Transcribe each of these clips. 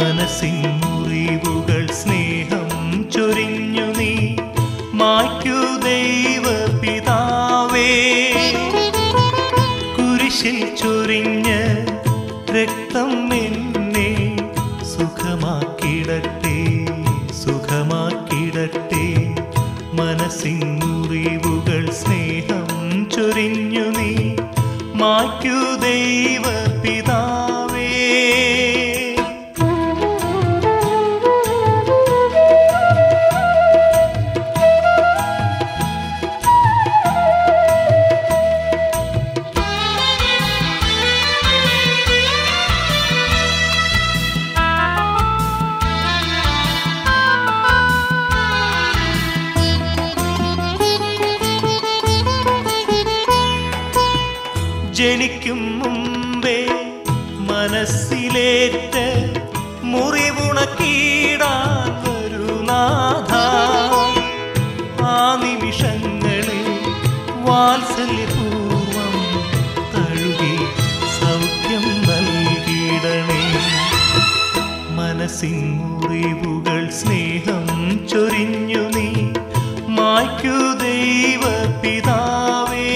മനസ്സിൻ മുറിവുകൾ സ്നേഹം ചൊരിഞ്ഞു നീ മായ്ക്കൂ ദൈവ പിതാവേ കുരിശിൽ ചൊരിഞ്ഞ് രക്തം എന്നെ സുഖമാക്കിടട്ടെ സുഖമാക്കിടട്ടെ മനസ്സിൻ മുറിവുകൾ സ്നേഹം ചൊരിഞ്ഞു നീ മായ്ക്കൂ ദൈവ പിതാവേ ജനിക്കും മുമ്പേ മനസ്സിലേറ്റ് മുറിവുണക്കീടാൻ ഒരു നാഥ ആ നിമിഷങ്ങളിൽ വാത്സല്യപൂർവം തഴുകി സൗഖ്യം നൽകിയിടണേ മനസ്സിൻ മുറിവുകൾ സ്നേഹം ചൊരിഞ്ഞു നീ മായ്ക്കു ദൈവ പിതാവേ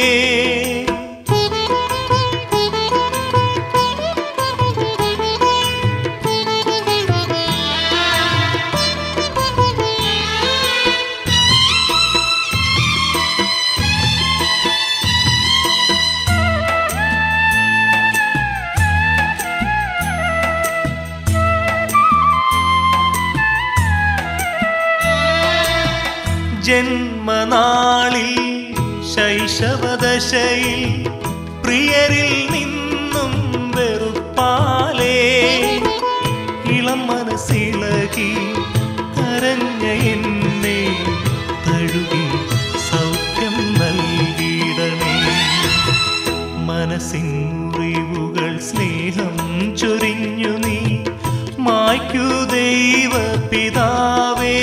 ജന്മനാളിൽ ശൈശവദശയിൽ പ്രിയരിൽ നിന്നും വെറുപ്പാലേ ഇളം മനസ്സിളകി കരഞ്ഞ എന്നെ തഴുകി സൗഖ്യം നൽകിയിടണേ മനസ്സിൻ മുറിവുകൾ സ്നേഹം ചൊരിഞ്ഞു നീ മായ്ക്കൂ ദൈവ പിതാവേ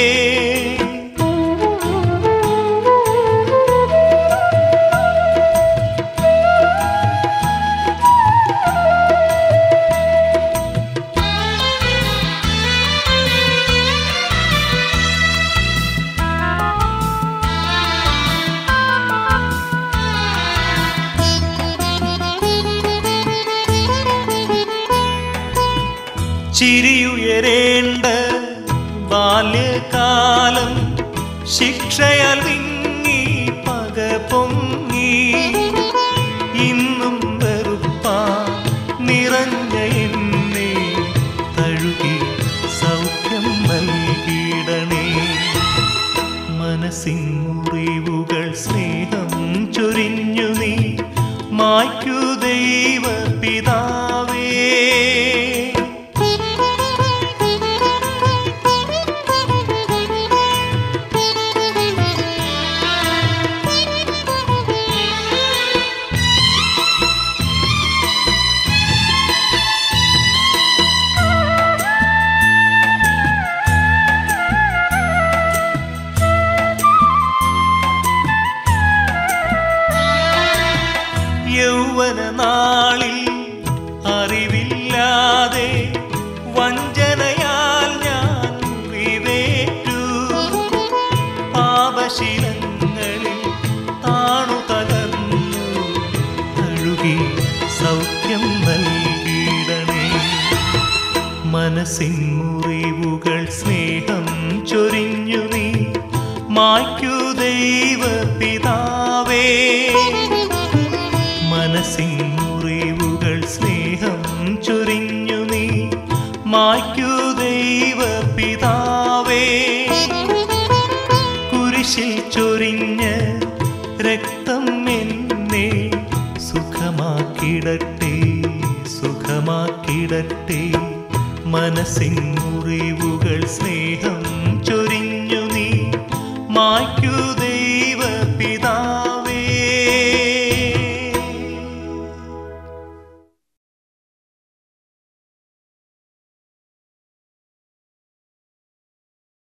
ചിരിയുയരേണ്ട ബാല്യകാലം ശിക്ഷയാൽ വിങ്ങി പക പൊങ്ങി ഇന്നും വെറുപ്പാ നിറഞ്ഞ എന്നെ തഴുകി സൗഖ്യം നൽകിയിടണേ മനസ്സിൻ മുറിവുകൾ സ്നേഹം ചൊരിഞ്ഞു നീ മായ്ക്കൂ ദൈവ പിതാവേ യൗവന നാളിൽ അറിവില്ലാതെ വഞ്ചനയാൽ ഞാൻ മുറിവേറ്റു പാപശീലങ്ങളിൽ താണു തകർന്നു തഴുകി സൗഖ്യം നൽകിയിടണേ മനസ്സിൻ മുറിവുകൾ സ്നേഹം ചൊരിഞ്ഞു നീ മായ്ക്കൂ ദൈവ പിതാവേ മനസ്സിൻ മുറിവുകൾ സ്നേഹം ചൊരിഞ്ഞു നീ മായ്ക്കൂ ദൈവ പിതാവേ കുരിശിൽ ചൊരിഞ്ഞ് രക്തം എന്നെ സുഖമാക്കിടട്ടെ സുഖമാക്കിടട്ടെ മനസ്സിൻ മുറിവുകൾ സ്നേഹം ചൊരിഞ്ഞു നീ മായ്ക്കൂ